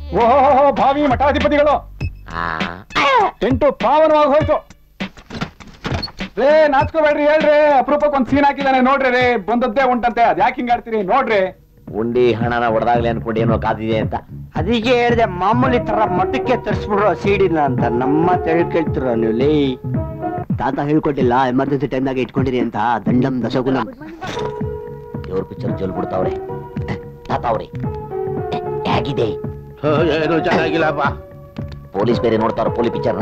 ಓಹೋ ಭಾವಿ ಮಠಾಧಿಪತಿಗಳು ಟೆಂಟು ಪಾವನವಾಗಿ ಹೋಯ್ತು ರೇ ನಾಚ್ಕೋಬೇಡ್ರಿ ಹೇಳ್ರಿ ಅಪರೂಪಕ್ಕೆ ಒಂದ್ ಸೀನ್ ಹಾಕಿದಾನೆ ನೋಡ್ರಿ ರೇ ಬಂದದ್ದೇ ಉಂಟಂತೆ ಅದ್ ಯಾಕೆ ಹಿಂಗ್ ಆಡ್ತೀರಿ ನೋಡ್ರಿ ಉಂಡಿ ಹಣನ ಹೊಡೆದಾಗ್ಲಿ ಅನ್ಕೊಂಡು ಏನೋ ಕಾದಿದೆ ಅಂತ ಅದಕ್ಕೆ ಹೇಳಿದೆ ಮಾಮೂಲಿ ತರ ಮಠಕ್ಕೆ ತರಿಸ್ಬಿಡ್ರೋ ಸಿಡಿನ ಅಂತ ನಮ್ಮ ಕೇಳ್ತಿರೋ ನೀವು ಲೇ ತಾತ ಹೇಳ್ಕೊಟ್ಟಿಲ್ಲ ಎಮರ್ಜೆನ್ಸಿ ಟೈಮ್ನಾಗ ಇಟ್ಕೊಂಡಿರಿ ಅಂತ ದಂಡಂ ದಶಗುಣಂ ಇವ್ರ ಪಿಕ್ಚರ್ ಜೋಲ್ ಬಿಡ್ತಾವ್ರೆ ತಾತಾವ್ರೆ ಹೇಗಿದೆ ಏನು ಚೆನ್ನಾಗಿಲ್ಲಪ್ಪ ಪೊಲೀಸ್ ಬೇರೆ ನೋಡ್ತಾವ್ರ ಪೊಲೀಸ್ ಪಿಕ್ಚರ್ನ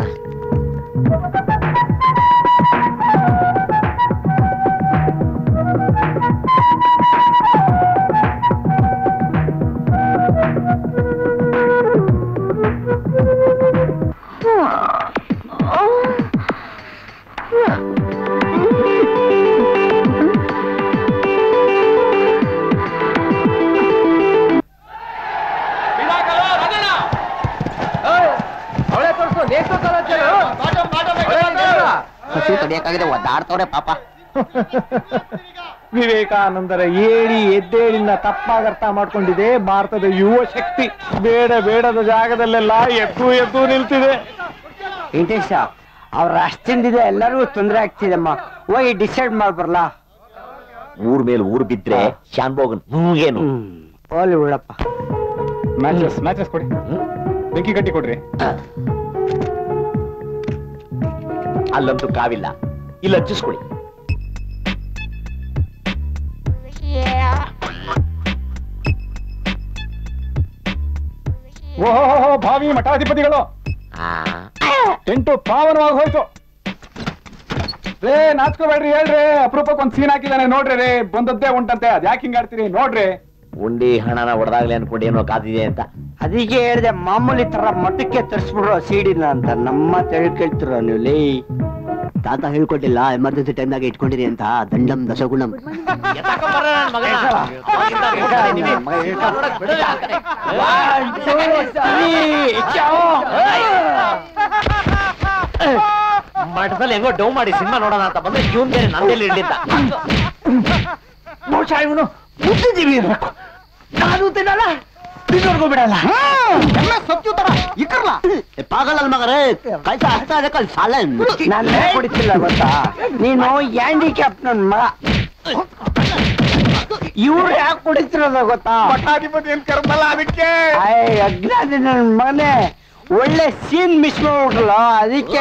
ಹಸು ತಡಿಯಕ್ಕಾಗಿದೆ ಒದ್ದಾಡ್ತವ್ರೆ ಪಾಪ ವಿವೇಕಾನಂದರ ಏಳಿ ಎದ್ದೇಳಿನ ತಪ್ಪಾಗಿ ಅರ್ಥ ಮಾಡ್ಕೊಂಡಿದೆ ಭಾರತದ ಯುವ ಶಕ್ತಿ ಬೇಡ ಬೇಡದ ಜಾಗದಲ್ಲೆಲ್ಲ ಎದ್ದು ಎದ್ದು ನಿಲ್ತಿದೆ ವೆಂಕಟೇಶ ಅವ್ರ ಅಷ್ಟಿಂದಿದೆ ಎಲ್ಲರಿಗೂ ತೊಂದರೆ ಆಗ್ತಿದೆಮ್ಮ ಹೋಗಿ ಡಿಸೈಡ್ ಮಾಡ್ಬರ್ಲಾ ಊರ್ ಮೇಲೆ ಊರ್ ಬಿದ್ರೆ ಶಾನ್ಭೋಗನ್ ಹೂಗೇನು ಹೋಲಿ ಬಿಡಪ್ಪ ಮ್ಯಾಚಸ್ ಮ್ಯಾಚಸ್ ಕೊಡಿ ಬೆಂಕಿ ಕಟ್ಟಿ ಕೊಡ್ರಿ ಅಲ್ಲಂತೂ ಕಾವಿಲ್ಲ ಇಲ್ಲಿ ಹಚ್ಚಿಸ್ಕೊಳ್ಳಿ ಓಹೋ ಭಾವಿ ಮಠಾಧಿಪತಿಗಳು ಟೆಂಟು ಪಾವನವಾಗಿ ಹೋಯ್ತು ರೇ ನಾಚ್ಕೋಬೇಡ್ರಿ ಹೇಳ್ರಿ ಅಪರೂಪಕ್ಕೆ ಒಂದ್ ಸೀನ್ ಹಾಕಿದಾನೆ ನೋಡ್ರಿ ರೇ ಬಂದದ್ದೇ ಉಂಟಂತೆ ಅದ್ ಯಾಕೆ ಹಿಂಗ್ ಆಡ್ತೀರಿ ನೋಡ್ರಿ ಉಂಡಿ ಹಣನ ಹೊಡೆದಾಗ್ಲಿ ಅನ್ಕೊಂಡು ಏನೋ ಕಾದಿದೆ ಅಂತ ಅದಕ್ಕೆ ಹೇಳಿದೆ ಮಾಮೂಲಿ ತರ ಮಠಕ್ಕೆ ತರಿಸ್ಬಿಡ್ರೋ ಸಿಡಿನ ಅಂತ ನಮ್ಮ ಕೇಳ್ತಿರೋ ನೀವು ಲೇ ತಾತ ಹೇಳ್ಕೊಟ್ಟಿಲ್ಲ ಎಮರ್ಜೆನ್ಸಿ ಟೈಮ್ನಾಗ ಇಟ್ಕೊಂಡಿರಿ ಅಂತ ದಂಡಂ ದಶಗುಣಂ ಮಠದಲ್ಲಿ ಹೆಂಗೋ ಡೌ ಮಾಡಿ ಸಿನಿಮಾ ನೋಡೋಣ ಅಂತ ಬಂದ್ರೆ ಇವನ್ ಬೇರೆ ನಂದೆಲ್ಲಿ ಇಡ್ಲಿದ್ದ ಬಹುಶಃ ಇವನು ಬುದ್ಧಿಜೀವಿ ಇರ್ಬೇಕು ನಾನು ತಿನ್ನಲ್ಲ ತಿನ್ನೋರ್ಗೂ ಬಿಡಲ್ಲ ಪಾಗಲ್ ಅಲ್ ಮಗರೇ ಕೈಸ ಹಸ್ತಾ ಇದೆ ಕಲ್ ಸಾಲ ನಾನು ಕುಡಿತಿಲ್ಲ ಗೊತ್ತಾ ನೀನು ಹ್ಯಾಂಡಿಕ್ಯಾಪ್ ನನ್ ಮಗ ಇವ್ರು ಯಾಕೆ ಕುಡಿತಿರೋದ ಗೊತ್ತಾ ಮಠಾಧಿಪತಿ ಏನ್ ಕರ್ಮಲ್ಲ ಅದಕ್ಕೆ ಅಯ್ಯ ಅಜ್ಞಾನಿ ನನ್ ಮಗನೇ ಒಳ್ಳೆ ಸೀನ್ ಮಿಸ್ ಮಾಡ್ಬಿಟ್ರಲ್ಲ ಅದಕ್ಕೆ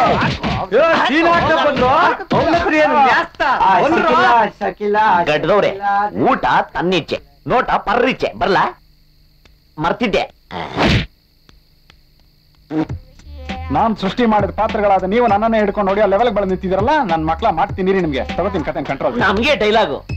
ಆ, ಶಕಿಲ, ಶಕಿಲ, ಗಡ್ದವ್ರೆ ಶಕಿಲ, ಊಟ ತನ್ನಿಚ್ಛೆ ನೋಟ ಪರ್ರಿಚ್ಛೆ ಬರ್ಲ ಮರ್ತಿದ್ದೆ ನಾನ್ ಸೃಷ್ಟಿ ಮಾಡಿದ ಪಾತ್ರಗಳಾದ ನೀವು ನನ್ನನ್ನೇ ಹಿಡ್ಕೊಂಡು ಹೊಡಿಯೋ ಲೆವೆಲ್ ಬೆಳೆದು ನಿಂತಿದ್ದೀರಲ್ಲ ನನ್ ಮಕ್ಳ ಮಾಡ್ತೀನಿ ನಿಮ್ಗೆ ತಗೋತೀನಿ ಕತೆ ಕಂಟ್ರೋಲ್ ನಮ್ಗೆ ಡೈಲಾಗು